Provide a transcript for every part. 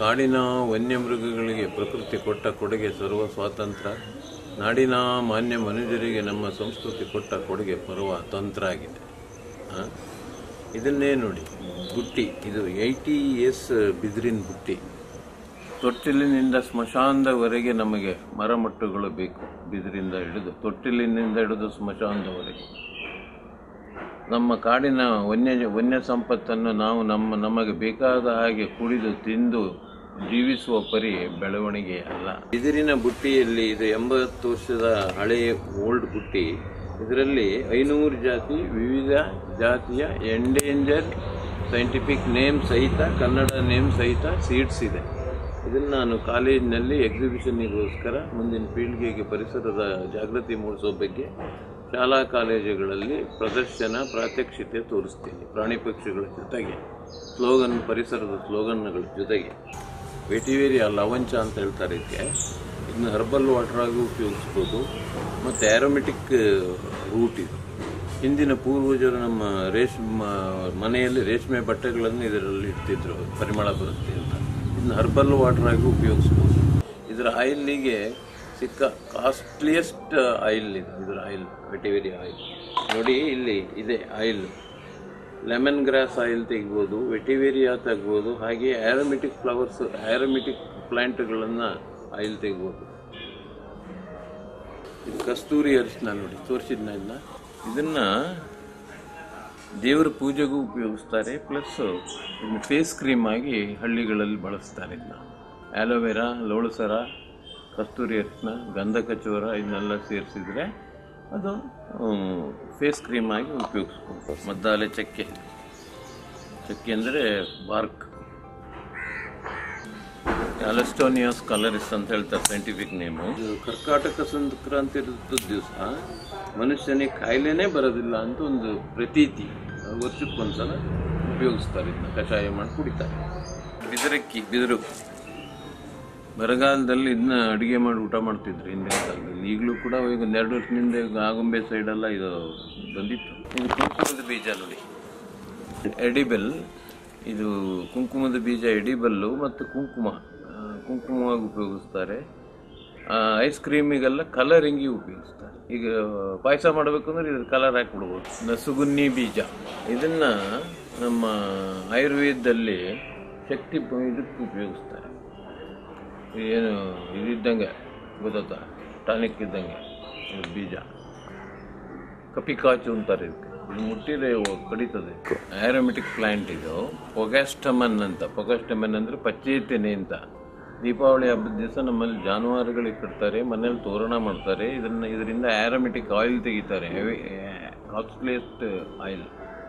ಕಾಡಿನ ವನ್ಯಮೃಗಗಳಿಗೆ ಪ್ರಕೃತಿ ಕೊಟ್ಟ ಕೊಡುಗೆ ಸರ್ವ ಸ್ವಾತಂತ್ರ್ಯ ನಾಡಿನ ಮಾನ್ಯ ಮನುಜರಿಗೆ ನಮ್ಮ ಸಂಸ್ಕೃತಿ ಕೊಟ್ಟ ಕೊಡುಗೆ ಪರ್ವ ತಂತ್ರ ಆಗಿದೆ ಆ? ಇದನ್ನೇ ನೋಡಿ ಬುಟ್ಟಿ ಇದು ಏಯ್ಟಿ ಇಯರ್ಸ್ ಬಿದಿರಿನ ಬುಟ್ಟಿ ತೊಟ್ಟಿಲಿನಿಂದ ಸ್ಮಶಾನದವರೆಗೆ ನಮಗೆ ಮರಮಟ್ಟುಗಳು ಬೇಕು ಬಿದಿರಿಂದ ಹಿಡಿದು ತೊಟ್ಟಿಲಿನಿಂದ ಹಿಡಿದು ಸ್ಮಶಾನದವರೆಗೆ ನಮ್ಮ ಕಾಡಿನ ವನ್ಯ ವನ್ಯ ಸಂಪತ್ತನ್ನು ನಾವು ನಮ್ಮ ನಮಗೆ ಬೇಕಾದ ಹಾಗೆ ಕುಡಿದು ತಿಂದು ಜೀವಿಸುವ ಪರಿ ಬೆಳವಣಿಗೆ ಅಲ್ಲ ಬಿದಿರಿನ ಬುಟ್ಟಿಯಲ್ಲಿ ಇದು ಎಂಬತ್ತು ವರ್ಷದ ಹಳೆಯ ಓಲ್ಡ್ ಬುಟ್ಟಿ ಇದರಲ್ಲಿ ಐನೂರು ಜಾತಿ ವಿವಿಧ ಜಾತಿಯ ಎಂಡೇಂಜರ್ ಸೈಂಟಿಫಿಕ್ ನೇಮ್ ಸಹಿತ ಕನ್ನಡ ನೇಮ್ ಸಹಿತ ಸೀಡ್ಸ್ ಇದೆ ಇದನ್ನು ನಾನು ಕಾಲೇಜಿನಲ್ಲಿ ಎಕ್ಸಿಬಿಷನ್ನಿಗೋಸ್ಕರ ಮುಂದಿನ ಪೀಳಿಗೆಗೆ ಪರಿಸರದ ಜಾಗೃತಿ ಮೂಡಿಸೋ ಬಗ್ಗೆ ಶಾಲಾ ಕಾಲೇಜುಗಳಲ್ಲಿ ಪ್ರದರ್ಶನ ಪ್ರಾತ್ಯಕ್ಷಿತೆ ತೋರಿಸ್ತೀನಿ ಪ್ರಾಣಿ ಪಕ್ಷಿಗಳ ಜೊತೆಗೆ ಸ್ಲೋಗನ್ ಪರಿಸರದ ಸ್ಲೋಗನ್ಗಳ ಜೊತೆಗೆ ವೆಟಿವೇರಿಯ ಲವಂಚ ಅಂತ ಹೇಳ್ತಾರೆ ಇದಕ್ಕೆ ಇದನ್ನ ಹರ್ಬಲ್ ವಾಟರ್ ಆಗಿ ಉಪಯೋಗಿಸ್ಬೋದು ಮತ್ತು ಆ್ಯರೋಮೆಟಿಕ್ ರೂಟ್ ಇದು ಹಿಂದಿನ ಪೂರ್ವಜರು ನಮ್ಮ ರೇಷ್ಮೆ ಮನೆಯಲ್ಲಿ ರೇಷ್ಮೆ ಬಟ್ಟೆಗಳನ್ನು ಇದರಲ್ಲಿ ಇಡ್ತಿದ್ರು ಪರಿಮಳ ಬರುತ್ತೆ ಅಂತ ಇದನ್ನ ಹರ್ಬಲ್ ವಾಟರ್ ಆಗಿ ಉಪಯೋಗಿಸ್ಬೋದು ಇದರ ಆಯಿಲ್ನಿಗೆ ಸಿಕ್ಕ ಕಾಸ್ಟ್ಲಿಯೆಸ್ಟ್ ಆಯಿಲ್ ಇದು ಇದರ ಆಯಿಲ್ ವೆಟಿವೇರಿ ಆಯಿಲ್ ನೋಡಿ ಇಲ್ಲಿ ಇದೆ ಆಯಿಲ್ ಲೆಮನ್ ಗ್ರಾಸ್ ಆಯಿಲ್ ತೆಗಿಬೋದು ವೆಟಿವೇರಿಯಾ ತೆಗ್ಬೋದು ಹಾಗೆ ಆ್ಯರೋಮೆಟಿಕ್ ಫ್ಲವರ್ಸ್ ಆ್ಯರೋಮೆಟಿಕ್ ಪ್ಲ್ಯಾಂಟ್ಗಳನ್ನು ಆಯಿಲ್ ತೆಗ್ಬೋದು ಇದು ಕಸ್ತೂರಿ ಅರಿಶಿನ ನೋಡಿ ತೋರಿಸಿದ್ನ ಇದನ್ನ ಇದನ್ನ ದೇವರ ಪೂಜೆಗೂ ಉಪಯೋಗಿಸ್ತಾರೆ ಪ್ಲಸ್ ಇದನ್ನ ಫೇಸ್ ಕ್ರೀಮ್ ಆಗಿ ಹಳ್ಳಿಗಳಲ್ಲಿ ಬಳಸ್ತಾರೆ ಇದನ್ನ ಆಲೋವೆರಾ ಲೋಳಸರ ಕಸ್ತೂರಿ ಅರಿಶಿನ ಗಂಧಕಚೋರ ಇದನ್ನೆಲ್ಲ ಸೇರಿಸಿದ್ರೆ ಅದು ಫೇಸ್ ಕ್ರೀಮ್ ಆಗಿ ಉಪಯೋಗಿಸ್ಬೋದು ಮದ್ದಾಲೆ ಚಕ್ಕೆ ಚಕ್ಕೆ ಅಂದರೆ ಬಾರ್ಕ್ ಅಲಸ್ಟೋನಿಯಾಸ್ ಕಲರಿಸ್ ಅಂತ ಹೇಳ್ತಾರೆ ಸೈಂಟಿಫಿಕ್ ನೇಮು ಕರ್ಕಾಟಕ ಸಂಕ್ರಾಂತಿ ದಿವಸ ಮನುಷ್ಯನಿಗೆ ಕಾಯಿಲೆನೇ ಬರೋದಿಲ್ಲ ಅಂತ ಒಂದು ಪ್ರತೀತಿ ವರ್ಷಕ್ಕೊಂದ್ಸಲ ಉಪಯೋಗಿಸ್ತಾರೆ ಇದನ್ನ ಕಷಾಯ ಮಾಡಿ ಕುಡಿತಾರೆ ಬಿದಿರಕ್ಕಿ ಬಿದಿರು ಬರಗಾಲದಲ್ಲಿ ಇದನ್ನ ಅಡುಗೆ ಮಾಡಿ ಊಟ ಮಾಡ್ತಿದ್ರು ಹಿಂದಿನ ಕಾಲದಲ್ಲಿ ಈಗಲೂ ಕೂಡ ಈಗ ಒಂದು ಎರಡು ವರ್ಷದಿಂದ ಈಗ ಆಗುಂಬೆ ಸೈಡೆಲ್ಲ ಇದು ಬಂದಿತ್ತು ಇದು ಕುಂಕುಮದ ಬೀಜ ನೋಡಿ ಎಡಿಬಲ್ ಇದು ಕುಂಕುಮದ ಬೀಜ ಎಡಿಬಲ್ಲು ಮತ್ತು ಕುಂಕುಮ ಆ, ಕುಂಕುಮವಾಗಿ ಉಪಯೋಗಿಸ್ತಾರೆ ಐಸ್ ಕ್ರೀಮಿಗೆಲ್ಲ ಕಲರಿಂಗಿ ಉಪಯೋಗಿಸ್ತಾರೆ ಈಗ ಪಾಯಸ ಮಾಡಬೇಕಂದ್ರೆ ಇದ್ರ ಕಲರ್ ಹಾಕ್ಬಿಡ್ಬೋದು ನಸುಗುನ್ನಿ ಬೀಜ ಇದನ್ನ ನಮ್ಮ ಆಯುರ್ವೇದದಲ್ಲಿ ಶಕ್ತಿ ಪ- ಇದಕ್ಕೆ ಉಪಯೋಗಿಸ್ತಾರೆ ಏನು ಇದಿದ್ದಂಗೆ ಗೊತ್ತಾ ಟಾನಿಕ್ ಇದ್ದಂಗೆ ಇದು ಬೀಜ ಕಪಿಕಾಚು ಅಂತಾರೆ ಇದಕ್ಕೆ ಇದು ಮುಟ್ಟಿದ್ರೆ ಅವು ಕಡಿತದೆ ಆ್ಯರೋಮೆಟಿಕ್ ಪ್ಲಾಂಟ್ ಇದು ಪೊಗ್ಯಾಸ್ಟಮನ್ ಅಂತ ಪೊಗ್ಯಾಸ್ಟಮನ್ ಅಂದರೆ ಪಚ್ಚೇತೆನೆ ಅಂತ ದೀಪಾವಳಿ ಹಬ್ಬದ ದಿವಸ ನಮ್ಮಲ್ಲಿ ಜಾನುವಾರುಗಳಿಗೆ ಕಟ್ತಾರೆ ಮನೇಲಿ ತೋರಣ ಮಾಡ್ತಾರೆ ಇದನ್ನ ಇದರಿಂದ ಆ್ಯರೋಮೆಟಿಕ್ ಆಯಿಲ್ ತೆಗಿತಾರೆ ಹೆವಿ ಕಾಸ್ಟ್ಲಿಯೆಸ್ಟ್ ಆಯಿಲ್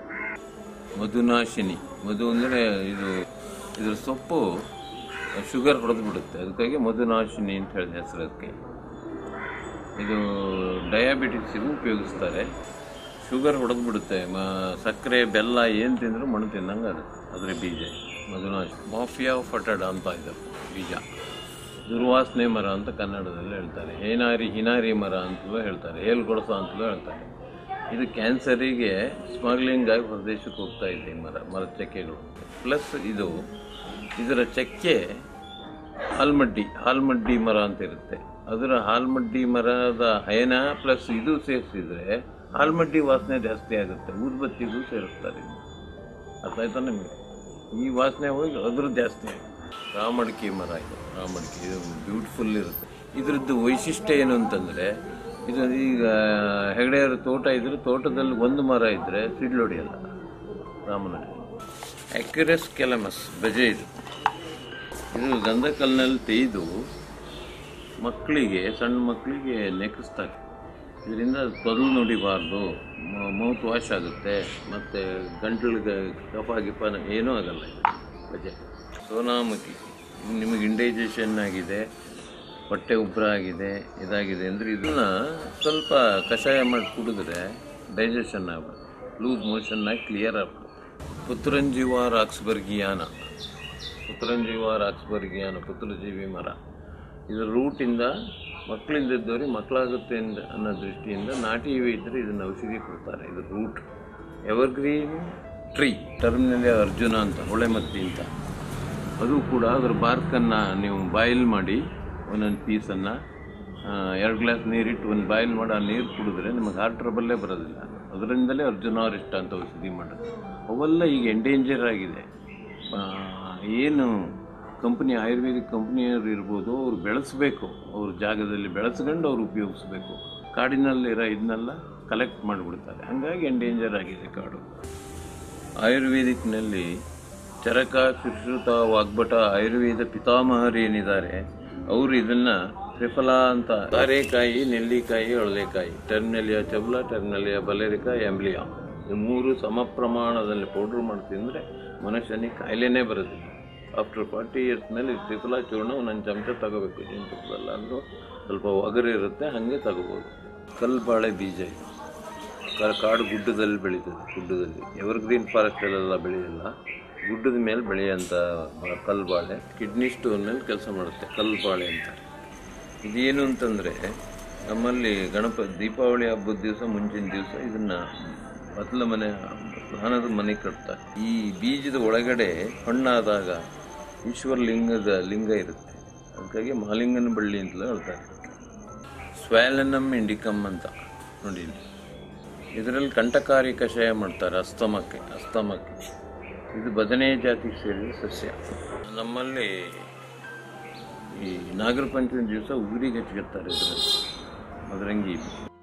ಮಧುನಾಶಿನಿ ಮಧು ಅಂದರೆ ಇದು ಇದ್ರ ಸೊಪ್ಪು ಶುಗರ್ ಹೊಡೆದು ಬಿಡುತ್ತೆ ಅದಕ್ಕಾಗಿ ಮಧುನಾಶಿನಿ ಅಂತ ಹೇಳಿದ ಹೆಸರು ಅದಕ್ಕೆ ಇದು ಡಯಾಬಿಟಿಕ್ಸಿಗೂ ಉಪಯೋಗಿಸ್ತಾರೆ ಶುಗರ್ ಹೊಡೆದು ಬಿಡುತ್ತೆ ಮ ಸಕ್ಕರೆ ಬೆಲ್ಲ ಏನು ತಿಂದರೂ ಮಣ್ಣು ತಿನ್ನಂಗೆ ಅದು ಅದರ ಬೀಜ ಮಧುನಾಶ್ ಮಾಫಿಯಾ ಫಟಡ ಅಂತ ಇದು ಬೀಜ ದುರ್ವಾಸನೆ ಮರ ಅಂತ ಕನ್ನಡದಲ್ಲಿ ಹೇಳ್ತಾರೆ ಹೇನಾರಿ ಹಿನಾರಿ ಮರ ಅಂತಲೂ ಹೇಳ್ತಾರೆ ಹೇಲ್ಗೊಡಸ ಅಂತಲೂ ಹೇಳ್ತಾರೆ ಇದು ಕ್ಯಾನ್ಸರಿಗೆ ಸ್ಮಗ್ಲಿಂಗ್ ಆಗಿ ಹೊರದೇಶಕ್ಕೆ ಹೋಗ್ತಾ ಇದೆ ಈ ಮರ ಮರದ ಚಕ್ಕೆಗಳು ಪ್ಲಸ್ ಇದು ಇದರ ಚಕ್ಕೆ ಹಾಲ್ಮಡ್ಡಿ ಹಾಲ್ಮಡ್ಡಿ ಮರ ಅಂತ ಇರುತ್ತೆ ಅದರ ಹಾಲ್ಮಡ್ಡಿ ಮರದ ಹಯನ ಪ್ಲಸ್ ಇದು ಸೇರಿಸಿದ್ರೆ ಹಾಲ್ಮಡ್ಡಿ ವಾಸನೆ ಜಾಸ್ತಿ ಆಗುತ್ತೆ ಊದ್ಬತ್ತಿಗೂ ಸೇರಿಸ್ತಾರೆ ಇದು. ಅರ್ಥ ಆಯ್ತಾ ನಿಮಗೆ ಈ ವಾಸನೆ ಹೋಗಿ ಅದ್ರ ಜಾಸ್ತಿ ಆಗುತ್ತೆ ರಾಮಡಿಕೆ ಮರ ಇದು ರಾಮಡಿಕೆ ಇದು ಬ್ಯೂಟಿಫುಲ್ ಇರುತ್ತೆ ಇದ್ರದ್ದು ವೈಶಿಷ್ಟ್ಯ ಏನು ಅಂತಂದರೆ ಇದು ಈಗ ಹೆಗಡೆಯವರ ತೋಟ ಇದ್ರೆ ತೋಟದಲ್ಲಿ ಒಂದು ಮರ ಇದ್ದರೆ ಸಿಡ್ಲೊಡಿಯಲ್ಲ ರಾಮನಡಿ ಅಕ್ಯುರಸ್ ಕೆಲಮಸ್ ಬಜೆ ಇದು ಇದು ಗಂಧಕಲ್ಲಿನಲ್ಲಿ ತೆಗೆದು ಮಕ್ಕಳಿಗೆ ಸಣ್ಣ ಮಕ್ಕಳಿಗೆ ನೆಕ್ಕಿಸ್ತಾರೆ ಇದರಿಂದ ತೊದಲು ನುಡಿಬಾರ್ದು ಮೌತ್ ವಾಶ್ ಆಗುತ್ತೆ ಮತ್ತು ಗಂಟಲಿಗೆ ಕಫ ಗಿಫ ಏನೂ ಆಗಲ್ಲ ಇದು ಬಜೆ ಸೋನಾಮುಖಿ ಇದು ನಿಮಗೆ ಇಂಡೈಜೇಷನ್ ಆಗಿದೆ ಹೊಟ್ಟೆ ಉಬ್ಬರ ಆಗಿದೆ ಇದಾಗಿದೆ ಅಂದರೆ ಇದನ್ನ ಸ್ವಲ್ಪ ಕಷಾಯ ಮಾಡಿ ಕುಡಿದ್ರೆ ಡೈಜೆಷನ್ ಆಗ್ಬೋದು ಲೂಸ್ ಮೋಷನ್ನಾಗಿ ಕ್ಲಿಯರ್ ಆಗ್ಬೋದು ಪುತ್ರಂಜೀವ ರಾಕ್ಸ್ಬರ್ಗಿಯಾನ ಪುತ್ರಂಜೀವ ರಾಕ್ಸ್ಬರ್ಗಿಯಾನ ಪುತ್ರಜೀವಿ ಮರ ಇದರ ರೂಟಿಂದ ಮಕ್ಕಳಿಂದ ಇದ್ದವ್ರಿಗೆ ಮಕ್ಕಳಾಗುತ್ತೆ ಎಂದ ಅನ್ನೋ ದೃಷ್ಟಿಯಿಂದ ನಾಟಿ ಇವೆ ಇದ್ದರೆ ಇದನ್ನು ಔಷಧಿ ಕೊಡ್ತಾರೆ ಇದು ರೂಟ್ ಎವರ್ಗ್ರೀನ್ ಟ್ರೀ ಟರ್ಮ್ನಲ್ಲಿ ಅರ್ಜುನ ಅಂತ ಹೊಳೆಮತ್ತಿ ಅಂತ ಅದು ಕೂಡ ಅದರ ಬಾರ್ಕನ್ನು ನೀವು ಬಾಯ್ಲ್ ಮಾಡಿ ಒಂದೊಂದು ಪೀಸನ್ನು ಎರಡು ಗ್ಲಾಸ್ ನೀರಿಟ್ಟು ಒಂದು ಬಾಯ್ಲ್ ಮಾಡಿ ಆ ನೀರು ಕುಡಿದ್ರೆ ನಿಮಗೆ ಹಾರ್ಟ್ ಟ್ರಬಲ್ಲೇ ಬರೋದಿಲ್ಲ ಅದರಿಂದಲೇ ಅರ್ಜುನಾರಿಷ್ಟ ಅಂತ ಔಷಧಿ ಮಾಡೋದು ಅವೆಲ್ಲ ಈಗ ಎಂಡೇಂಜರ್ ಆಗಿದೆ ಆ, ಏನು ಕಂಪ್ನಿ ಆಯುರ್ವೇದಿಕ್ ಕಂಪ್ನಿಯವ್ರು ಇರ್ಬೋದು ಅವ್ರು ಬೆಳೆಸ್ಬೇಕು ಅವ್ರ ಜಾಗದಲ್ಲಿ ಬೆಳೆಸ್ಕೊಂಡು ಅವ್ರು ಉಪಯೋಗಿಸ್ಬೇಕು ಕಾಡಿನಲ್ಲಿರೋ ಇದನ್ನೆಲ್ಲ ಕಲೆಕ್ಟ್ ಮಾಡಿಬಿಡ್ತಾರೆ ಹಾಗಾಗಿ ಎಂಡೇಂಜರ್ ಆಗಿದೆ ಕಾಡು ಆಯುರ್ವೇದಿಕ್ನಲ್ಲಿ ಚರಕ ಸುಶ್ರುತ ವಾಗ್ಭಟ ಆಯುರ್ವೇದ ಪಿತಾಮಹರು ಏನಿದ್ದಾರೆ ಅವರು ಇದನ್ನ ತ್ರಿಫಲ ಅಂತ ತಾರೆಕಾಯಿ ನೆಲ್ಲಿಕಾಯಿ ಹಳಲೆಕಾಯಿ ಟರ್ಮಿನಲಿಯ ಚಬಲ ಟರ್ಮಿನಲಿಯ ಬಲೇರಿಕಾಯಿ ಎಂಬ್ಲಿಯಾ ಈ ಮೂರು ಸಮ ಪ್ರಮಾಣದಲ್ಲಿ ಪೌಡ್ರ್ ಮಾಡಿ ತಿಂದರೆ ಮನುಷ್ಯನಿಗೆ ಕಾಯಿಲೆನೇ ಬರೋದಿಲ್ಲ ಆಫ್ಟರ್ ಫಾರ್ಟಿ ಇಯರ್ಸ್ ಮೇಲೆ ಈ ತ್ರಿಫಲ ಚೂರ್ಣ ಒಂದೊಂದು ಚಮಚ ತಗೋಬೇಕು ಜೇನುತುಪ್ಪದಲ್ಲ ಅಂದರೂ ಸ್ವಲ್ಪ ಒಗರು ಇರುತ್ತೆ ಹಾಗೆ ತಗೋಬೋದು ಕಲ್ಬಾಳೆ ಬೀಜ ಇದು ಕಾ- ಕಾಡು ಗುಡ್ಡದಲ್ಲಿ ಬೆಳೀತದೆ ಗುಡ್ಡದಲ್ಲಿ ಎವರ್ಗ್ರೀನ್ ಫಾರೆಸ್ಟಲ್ಲೆಲ್ಲ ಬೆಳೆಯೋಲ್ಲ ಗುಡ್ಡದ ಮೇಲೆ ಬೆಳೆಯೋಂಥ ಬ- ಕಲ್ಬಾಳೆ ಕಿಡ್ನಿ ಸ್ಟೋನ್ ಮೇಲೆ ಕೆಲಸ ಮಾಡುತ್ತೆ ಕಲ್ಬಾಳೆ ಅಂತ ಇದೇನು ಅಂತಂದರೆ ನಮ್ಮಲ್ಲಿ ಗಣಪ ದೀಪಾವಳಿ ಹಬ್ಬದ ದಿವಸ ಮುಂಚಿನ ದಿವಸ ಇದನ್ನು ಮೊದಲ ಮನೆ ಸ್ನಾನದ ಮನೆ ಕಟ್ತಾರೆ ಈ ಬೀಜದ ಒಳಗಡೆ ಹಣ್ಣಾದಾಗ ಈಶ್ವರ ಲಿಂಗದ ಲಿಂಗ ಇರುತ್ತೆ ಅದಕ್ಕಾಗಿ ಮಹಾಲಿಂಗನ ಬಳ್ಳಿ ಅಂತಲೂ ಹೇಳ್ತಾರೆ ಸ್ವ್ಯಾಲನಮ್ ಇಂಡಿಕಮ್ ಅಂತ ನೋಡಿ ಇಲ್ಲಿ. ಇದರಲ್ಲಿ ಕಂಠಕಾರಿ ಕಷಾಯ ಮಾಡ್ತಾರೆ ಅಸ್ತಮಕ್ಕೆ ಅಸ್ತಮಕ್ಕೆ ಇದು ಬದನೆ ಜಾತಿಗೆ ಸೇರಿದ ಸಸ್ಯ ನಮ್ಮಲ್ಲಿ ಈ ನಾಗರ ಪಂಚಮಿ ದಿವಸ ಉಗುರಿಗೆ ಹಚ್ಕೊತಾರೆ ಇದರಲ್ಲಿ ಅದರಂಗಿ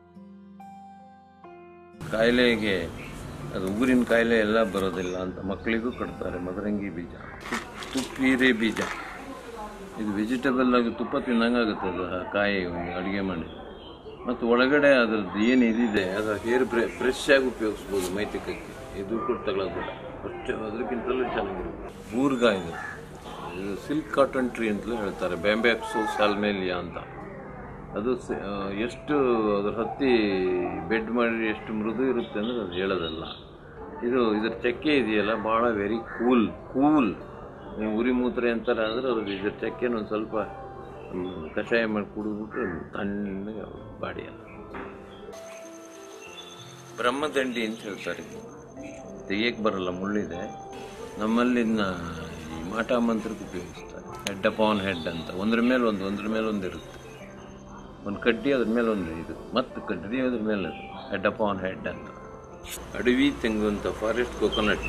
ಕಾಯಿಲೆಗೆ ಅದು ಉಗುರಿನ ಕಾಯಿಲೆ ಎಲ್ಲ ಬರೋದಿಲ್ಲ ಅಂತ ಮಕ್ಕಳಿಗೂ ಕೊಡ್ತಾರೆ ಮದರಂಗಿ ಬೀಜ ತುಪ್ಪೀರೆ ಬೀಜ ಇದು ವೆಜಿಟೇಬಲ್ ಆಗಿ ತುಪ್ಪ ತಿನ್ನಂಗೆ ಆಗುತ್ತೆ ಅದು ಆ ಕಾಯಿ ಅಡುಗೆ ಮಾಡಿ ಮತ್ತು ಒಳಗಡೆ ಅದ್ರದ್ದು ಏನು ಇದಿದೆ ಅದು ಹೇರ್ ಬ್ರೆ ಫ್ರೆಶ್ ಆಗಿ ಉಪಯೋಗಿಸ್ಬೋದು ಮೈತಿಕಕ್ಕೆ ಇದು ಕೊಟ್ಟು ತಗೊಳ್ಳೋದಿಲ್ಲ ಅಷ್ಟು ಅದಕ್ಕಿಂತಲೂ ಚೆನ್ನಾಗಿರುತ್ತೆ ಬೂರ್ಗ ಇದು ಇದು ಸಿಲ್ಕ್ ಕಾಟನ್ ಟ್ರೀ ಅಂತಲೂ ಹೇಳ್ತಾರೆ ಬ್ಯಾಂಬ್ಯಾಕ್ಸು ಸಾಲ್ಮೇಲಿಯಾ ಅಂತ ಅದು ಸ- ಆ, ಎಷ್ಟು ಅದ್ರ ಹತ್ತಿ ಬೆಡ್ ಮಾಡಿ ಎಷ್ಟು ಮೃದು ಇರುತ್ತೆ ಅಂದರೆ ಅದು ಹೇಳೋದಲ್ಲ ಇದು ಇದ್ರ ಚಕ್ಕೆ ಇದೆಯಲ್ಲ ಭಾಳ ವೆರಿ ಕೂಲ್ ಕೂಲ್ ನೀವು ಉರಿ ಮೂತ್ರೆ ಅಂತಾರೆ ಅಂದರೆ ಅದು ಇದ್ರ ಚಕ್ಕೆನ ಒಂದು ಸ್ವಲ್ಪ ಹ್ಮ್, ಕಷಾಯ ಮಾಡಿ ಕುಡಿದ್ಬಿಟ್ರೆ ತಣ್ಣಗೆ ಬಾಡಿ ಅಲ್ಲ ಬ್ರಹ್ಮದಂಡಿ ಅಂತ ಹೇಳ್ತಾರೆ ತೆಗಿಯಕ್ಕೆ ಬರಲ್ಲ ಮುಳ್ಳಿದೆ ನಮ್ಮಲ್ಲಿನ ಈ ಮಾಟ ಮಂತ್ರಕ್ಕೆ ಉಪಯೋಗಿಸ್ತಾರೆ ಹೆಡ್ ಅಪಾನ್ ಹೆಡ್ ಅಂತ ಒಂದ್ರ ಮೇಲೆ ಒಂದು ಒಂದ್ರ ಮೇಲೆ ಒಂದು ಇರುತ್ತೆ ಒಂದು ಕಡ್ಡಿ ಅದ್ರ ಮೇಲೆ ಒಂದು ಇದು ಮತ್ತು ಕಡ್ಡಿ ಅದ್ರ ಮೇಲೆ ಹೆಡ್ ಅಪಾನ್ ಹೆಡ್ ಅಂತ ಅಡವಿ ತೆಂಗು ಅಂತ ಫಾರೆಸ್ಟ್ ಕೊಕೊನಟ್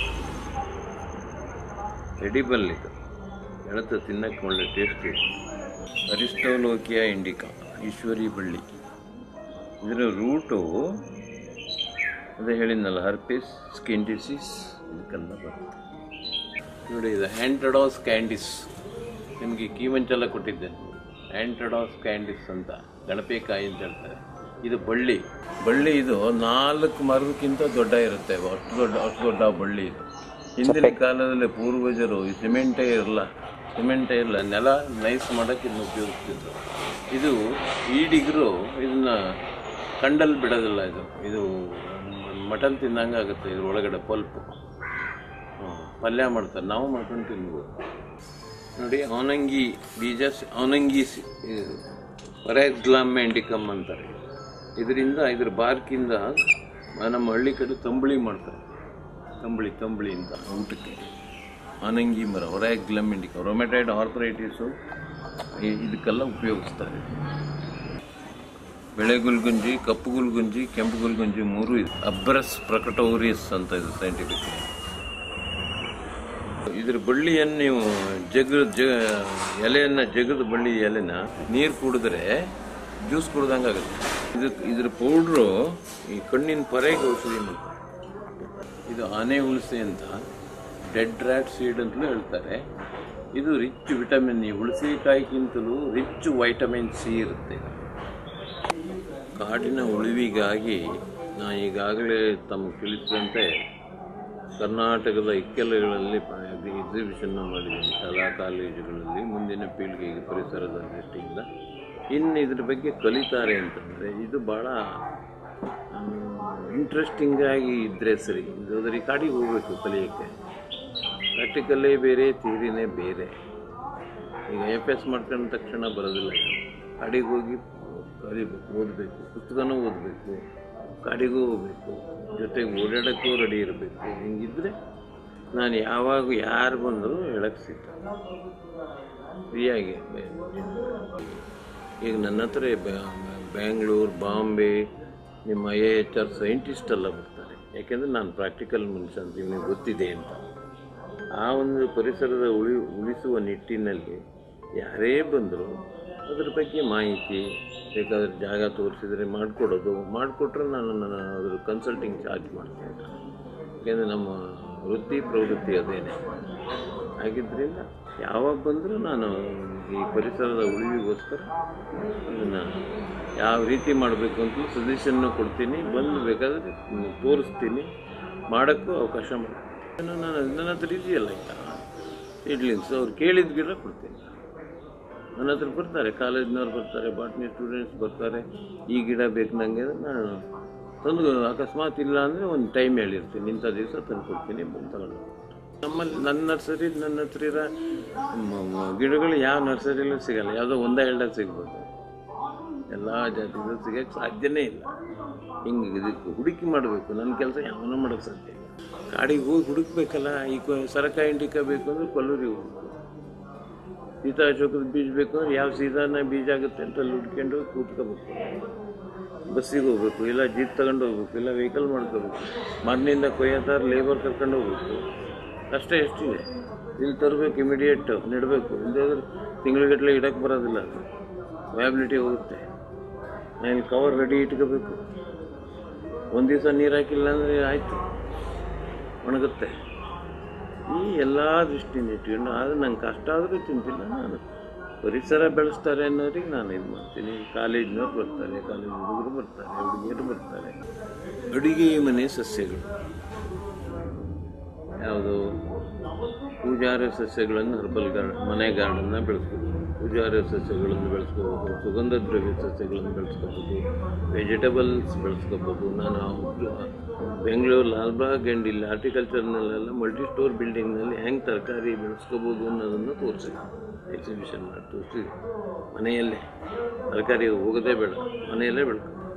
ಎಡಿಬಲ್ ಇದು ಎಳತು ತಿನ್ನಕ್ಕೆ ಒಳ್ಳೆ ಟೇಸ್ಟ್ ಇದೆ ಅರಿಸ್ಟೋಲೋಕಿಯಾ ಇಂಡಿಕಾ ಈಶ್ವರಿ ಬಳ್ಳಿ ಇದರ ರೂಟು ಅದೇ ಹೇಳಿದ್ನಲ್ಲ ಹರ್ಪಿಸ್ ಸ್ಕಿನ್ ಡಿಸೀಸ್ ಇದಕ್ಕೆಲ್ಲ ಬರುತ್ತೆ ನೋಡಿ ಇದು ಆ್ಯಂಟಡಾಸ್ ಕ್ಯಾಂಡಿಸ್ ನಿಮಗೆ ಕೀಮಂಚೆಲ್ಲ ಕೊಟ್ಟಿದ್ದೇನೆ ಆ್ಯಂಟಡಾಸ್ ಕ್ಯಾಂಡಿಸ್ ಅಂತ ಗಣಪೇಕಾಯಿ ಅಂತ ಹೇಳ್ತಾರೆ ಇದು ಬಳ್ಳಿ ಬಳ್ಳಿ ಇದು ನಾಲ್ಕು ಮರಕ್ಕಿಂತ ದೊಡ್ಡ ಇರುತ್ತೆ ಅಷ್ಟು ದೊಡ್ಡ ಅಷ್ಟು ದೊಡ್ಡ ಬಳ್ಳಿ ಇದು ಹಿಂದಿನ ಕಾಲದಲ್ಲಿ ಪೂರ್ವಜರು ಈ ಸಿಮೆಂಟೇ ಇರಲ್ಲ ಸಿಮೆಂಟೇ ಇಲ್ಲ ನೆಲ ನೈಸ್ ಮಾಡೋಕ್ಕೆ ಇದನ್ನ ಉಪಯೋಗಿಸ್ತಿದ್ರು ಇದು ಈಡಿಗರು ಇದನ್ನ ಕಂಡಲ್ಲಿ ಬಿಡೋದಿಲ್ಲ ಇದು ಇದು ಮಟನ್ ತಿನ್ನಂಗೆ ಆಗುತ್ತೆ ಇದ್ರ ಒಳಗಡೆ ಪಲ್ಪು ಹ್ಮ್. ಪಲ್ಯ ಮಾಡ್ತಾರೆ ನಾವು ಮಾಡ್ಕೊಂಡು ತಿನ್ಬೋದು ನೋಡಿ ಅವನಂಗಿ ಬೀಜ ಸ- ಅವನಂಗಿ ಹೊರಗ್ಲಾಮ್ ಇಂಡಿಕಮ್ ಅಂತಾರೆ ಇದರಿಂದ ಇದ್ರ ಬಾರ್ಕಿಂದ ನಮ್ಮ ಹಳ್ಳಿ ಕಡೆ ತಂಬಳಿ ಮಾಡ್ತಾರೆ ತಂಬಳಿ ತಂಬಳಿ ಅಂತ ಊಟಕ್ಕೆ ಆನಂಗಿ ಮರ ಹೊರಗ್ಲಮ್ ಇಂಡಿಕಮ್ ರೊಮೆಟೈಡ್ ಆರ್ಥರೈಟಿಸು ಇದಕ್ಕೆಲ್ಲ ಉಪಯೋಗಿಸ್ತಾರೆ ಬೆಳೆ ಗುಲ್ಗುಂಜಿ ಕಪ್ಪು ಗುಲ್ಗುಂಜಿ ಕೆಂಪು ಗುಲ್ಗುಂಜಿ ಮೂರು ಇದೆ ಅಬ್ರಸ್ ಪ್ರಕಟೋರಿಯಸ್ ಅಂತ ಇದು ಸೈಂಟಿಫಿಕ್ ಇದ್ರ ಬಳ್ಳಿಯನ್ನು ನೀವು ಜಗ ಜ ಎಲೆಯನ್ನ ಜಗದ ಬಳ್ಳಿ ಎಲೆನ ನೀರು ಕುಡಿದ್ರೆ ಜ್ಯೂಸ್ ಕುಡ್ದಂಗೆ ಆಗುತ್ತೆ ಇದಕ್ಕೆ ಇದ್ರ ಪೌಡ್ರು ಈ ಕಣ್ಣಿನ ಪರೆಗೆ ಔಷಧಿ ಮಾಡ್ತಾರೆ ಇದು ಆನೆ ಹುಣಸೆ ಅಂತ ಡೆಡ್ ರ್ಯಾಟ್ ಸೀಡ್ ಅಂತಲೂ ಹೇಳ್ತಾರೆ ಇದು ರಿಚ್ ವಿಟಮಿನ್ ಈ ಹುಣಸೆಕಾಯಿಗಿಂತಲೂ ರಿಚ್ ವೈಟಮಿನ್ ಸಿ ಇರುತ್ತೆ ಕಾಡಿನ ಉಳಿವಿಗಾಗಿ ನಾ ಈಗಾಗಲೇ ತಮಗೆ ತಿಳಿಸಿದಂತೆ ಕರ್ನಾಟಕದ ಇಕ್ಕೆಲೆಗಳಲ್ಲಿ ಎಕ್ಸಿಬಿಷನ್ ಮಾಡಿದ್ದೀನಿ ಶಾಲಾ ಕಾಲೇಜುಗಳಲ್ಲಿ ಮುಂದಿನ ಪೀಳಿಗೆಗೆ ಪರಿಸರದ ದೃಷ್ಟಿಯಿಂದ ಇನ್ನು ಇದ್ರ ಬಗ್ಗೆ ಕಲಿತಾರೆ ಅಂತಂದರೆ ಇದು ಭಾಳ ಇಂಟ್ರೆಸ್ಟಿಂಗ್ ಆಗಿ ಇದ್ದರೆ ಸರಿ ಇಲ್ಲದ್ರೆ ಕಾಡಿಗೆ ಹೋಗ್ಬೇಕು ಕಲಿಯೋಕ್ಕೆ ಪ್ರಾಕ್ಟಿಕಲ್ಲೇ ಬೇರೆ ಥಿಯರಿನೇ ಬೇರೆ ಈಗ ಎಫ್ ಎಸ್ ಮಾಡ್ಕೊಂಡ ತಕ್ಷಣ ಬರೋದಿಲ್ಲ ಇದು. ಕಾಡಿಗೆ ಹೋಗಿ ಕಲಿಬೇಕು ಓದಬೇಕು ಪುಸ್ತಕನೂ ಓದಬೇಕು ಕಾಡಿಗೂ ಹೋಗ್ಬೇಕು ಜೊತೆಗೆ ಓಡಾಡೋಕ್ಕೂ ರೆಡಿ ಇರಬೇಕು ಹಿಂಗಿದ್ರೆ ನಾನು ಯಾವಾಗ ಯಾರು ಬಂದರೂ ಹೇಳಕ್ಕೆ ಸಿದ್ಧ ಫ್ರೀಯಾಗಿ ಈಗ ನನ್ನ ಹತ್ರ ಬ್ಯಾಂಗ್ಳೂರು ಬಾಂಬೆ ನಿಮ್ಮ I A H R scientist ಎಲ್ಲ ಬರ್ತಾರೆ ಯಾಕೆಂದರೆ ನಾನು ಪ್ರಾಕ್ಟಿಕಲ್ ಮನುಷ್ಯ ಅಂತ ಇವನಿಗೆ ಗೊತ್ತಿದೆ ಅಂತ ಆ ಒಂದು ಪರಿಸರದ ಉಳಿ ಉಳಿಸುವ ನಿಟ್ಟಿನಲ್ಲಿ ಯಾರೇ ಬಂದರೂ ಅದ್ರ ಬಗ್ಗೆ ಮಾಹಿತಿ ಬೇಕಾದ್ರೆ ಜಾಗ ತೋರಿಸಿದರೆ ಮಾಡಿಕೊಡೋದು ಮಾಡಿಕೊಟ್ರೆ ನಾನು ನನ್ನ ಅದ್ರ ಕನ್ಸಲ್ಟಿಂಗ್ ಚಾರ್ಜ್ ಮಾಡ್ತೀನಿ ಯಾಕೆಂದರೆ ನಮ್ಮ ವೃತ್ತಿ ಪ್ರವೃತ್ತಿ ಅದೇನೆ ಆಗಿದ್ದರಿಂದ ಯಾವಾಗ ಬಂದರೂ ನಾನು ಈ ಪರಿಸರದ ಉಳಿವಿಗೋಸ್ಕರ ಅದನ್ನು ಯಾವ ರೀತಿ ಮಾಡಬೇಕು ಅಂತಲೂ ಸಜೆಷನ್ನು ಕೊಡ್ತೀನಿ ಬಂದು ಬೇಕಾದರೆ ತೋರಿಸ್ತೀನಿ ಮಾಡೋಕ್ಕೂ ಅವಕಾಶ ಮಾಡ್ತೀನಿ ನಾನು ನನ್ನ ಹತ್ರ ಇದೆಯಲ್ಲ ಈಗ ಸೀಡ್ಲಿಂಗ್ಸ್ ಅವ್ರು ಕೇಳಿದ ಗಿಡ ಕೊಡ್ತೀನಿ ನನ್ನ ಹತ್ರ ಬರ್ತಾರೆ ಕಾಲೇಜ್ನವ್ರು ಬರ್ತಾರೆ ಬಾಟ್ನಿ ಸ್ಟೂಡೆಂಟ್ಸ್ ಬರ್ತಾರೆ ಈ ಗಿಡ ಬೇಕು ನನಗೆ ನಾನು ತಂದು ಅಕಸ್ಮಾತ್ ಇಲ್ಲ ಅಂದರೆ ಒಂದು ಟೈಮ್ ಹೇಳಿರ್ತೀನಿ ಇಂಥ ದಿವಸ ತಂದು ಕೊಡ್ತೀನಿ ಬಂದು ತಗೊಂಡು ಹೋಗ್ತೀನಿ. ನಮ್ಮಲ್ಲಿ ನನ್ನ ನರ್ಸರಿ ನನ್ನ ಹತ್ರ ಇರೋ ಮ- ಮ- ಗಿಡಗಳು ಯಾವ ನರ್ಸರಿಲೂ ಸಿಗಲ್ಲ ಯಾವುದೋ ಒಂದೇ ಎರಡ ಸಿಗ್ಬೋದು ಎಲ್ಲ ಜಾತಿಗಳು ಸಿಗೋಕ್ಕೆ ಸಾಧ್ಯನೇ ಇಲ್ಲ ಹಿಂಗೆ ಇದಕ್ಕೆ ಹುಡುಕಿ ಮಾಡಬೇಕು ನನ್ನ ಕೆಲಸ ಯಾವನೂ ಮಾಡೋಕ್ಕೆ ಸಾಧ್ಯ ಇಲ್ಲ ಕಾಡಿಗೆ ಹೋಗಿ ಹುಡುಕ್ಬೇಕಲ್ಲ ಈ ಕೊ- ಸರಕ ಇಂಡಿಕ ಬೇಕು ಅಂದ್ರೆ ಕೊಲ್ಲೂರಿಗೆ ಹೋಗ್ಬೇಕು ಸೀತಾ ಅಶೋಕದ ಬೀಜ ಬೇಕು ಅಂದ್ರೆ ಯಾವ ಸೀತಾನ ಬೀಜ ಆಗುತ್ತೆ ಅಂತ ಅಲ್ಲಿ ಹುಡ್ಕೊಂಡು ಹೋಗಿ ಕೂತ್ಕೋಬೇಕು ಬಸ್ಸಿಗೆ ಹೋಗ್ಬೇಕು ಇಲ್ಲ ಜೀಪ್ ತಗೊಂಡು ಹೋಗ್ಬೇಕು ಇಲ್ಲ ವೆಹಿಕಲ್ ಮಾಡ್ಕೋಬೇಕು ಮರಣಿಂದ ಕೊಯ್ಯೋದಾರ ಲೇಬರ್ ಕರ್ಕೊಂಡು ಹೋಗ್ಬೇಕು ಅಷ್ಟೇ ಎಷ್ಟಿದೆ ಇಲ್ಲಿ ತರಬೇಕು ಇಮಿಡಿಯೇಟ್ ನೆಡಬೇಕು ಇಲ್ಲದ್ರೆ ತಿಂಗಳಿಗಟ್ಟಲೆ ಇಡಕ್ಕೆ ಬರೋದಿಲ್ಲ ಅದು ವ್ಯಾಬಿಲಿಟಿ ಹೋಗುತ್ತೆ ನಾನು ಇಲ್ಲಿ ಕವರ್ ರೆಡಿ ಇಟ್ಕೋಬೇಕು ಒಂದು ದಿವಸ ನೀರು ಹಾಕಿಲ್ಲ ಅಂದರೆ ಆಯಿತು ಒಣಗುತ್ತೆ ಈ ಎಲ್ಲ ದೃಷ್ಟಿಯಿಂದ ಇಟ್ಕೊಂಡು ಆದರೆ ನಂಗೆ ಕಷ್ಟ ಆದರೂ ಚಿಂತಿಲ್ಲ ನಾನು ಪರಿಸರ ಬೆಳೆಸ್ತಾರೆ ಅನ್ನೋರಿಗೆ ನಾನು ಇದು ಮಾಡ್ತೀನಿ ಕಾಲೇಜ್ನವ್ರು ಬರ್ತಾರೆ ಕಾಲೇಜ್ ಹುಡುಗರು ಬರ್ತಾರೆ ಹುಡುಗಿಯರು ಬರ್ತಾರೆ ಅಡುಗೆ ಮನೆ ಸಸ್ಯಗಳು ಯಾವುದು ಪೂಜಾರ್ಯ ಸಸ್ಯಗಳನ್ನು ಹರ್ಬಲ್ ಗಾರ್ಡನ್ ಮನೆ ಗಾರ್ಡನ್ನ ಬೆಳೆಸ್ಬೋದು ಪೂಜಾರ್ಯ ಸಸ್ಯಗಳನ್ನು ಬೆಳೆಸ್ಕೋಬೋದು ಸುಗಂಧ ದ್ರವ್ಯ ಸಸ್ಯಗಳನ್ನು ಬೆಳೆಸ್ಕೋಬೋದು ವೆಜಿಟೇಬಲ್ಸ್ ಬೆಳೆಸ್ಕೋಬೋದು ನಾನು ಬೆಂಗಳೂರು ಲಾಲ್ಬಾಗ್ ಆ್ಯಂಡ್ ಇಲ್ಲಿ ಹಾರ್ಟಿಕಲ್ಚರ್ನಲ್ಲೆಲ್ಲ ಮಲ್ಟಿ ಸ್ಟೋರ್ ಬಿಲ್ಡಿಂಗ್ನಲ್ಲಿ ಹೆಂಗೆ ತರಕಾರಿ ಬೆಳೆಸ್ಕೋಬೋದು ಅನ್ನೋದನ್ನು ತೋರಿಸಿದೆ ಎಕ್ಸಿಬಿಷನ್ ಮಾಡಿ ತೋರಿಸಿದೆ ಮನೆಯಲ್ಲೇ ತರಕಾರಿ ಹೋಗೋದೇ ಬೇಡ ಮನೆಯಲ್ಲೇ ಬೆಳ್ಕೊ